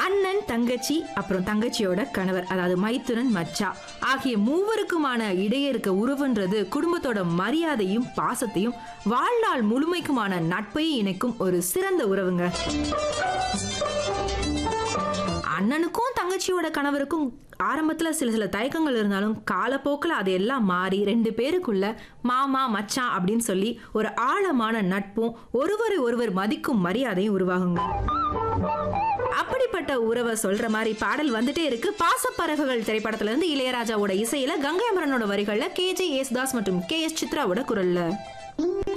அண்ணன் தங்கச்சி அப்புறம் தங்கச்சியோட கணவர் அதாவது மைத்துனன் மச்சா ஆகிய மூவருக்குமான இடையே இருக்க உறவுன்றது குடும்பத்தோட மரியாதையும் பாசத்தையும் வாழ்நாள் முழுமைக்குமான நட்பை இணைக்கும் ஒரு சிறந்த உறவுங்க அண்ணனுக்கும் தங்கச்சியோட கணவருக்கும் ஆரம்பத்துல சில சில தயக்கங்கள் இருந்தாலும் காலப்போக்கில் அதையெல்லாம் மாறி ரெண்டு பேருக்குள்ள மாமா மச்சான் அப்படின்னு சொல்லி ஒரு ஆழமான நட்பும் ஒருவரை ஒருவர் மதிக்கும் மரியாதையும் உருவாகுங்க அப்படிப்பட்ட உறவை சொல்ற மாதிரி பாடல் வந்துட்டே இருக்கு பாசப்பறவைகள் திரைப்படத்துல இருந்து இளையராஜாவோட இசையில கங்கை அமரனோட வரிகள்ல கே ஜே யேசுதாஸ் மற்றும் கே எஸ் சித்ராவோட குரல்ல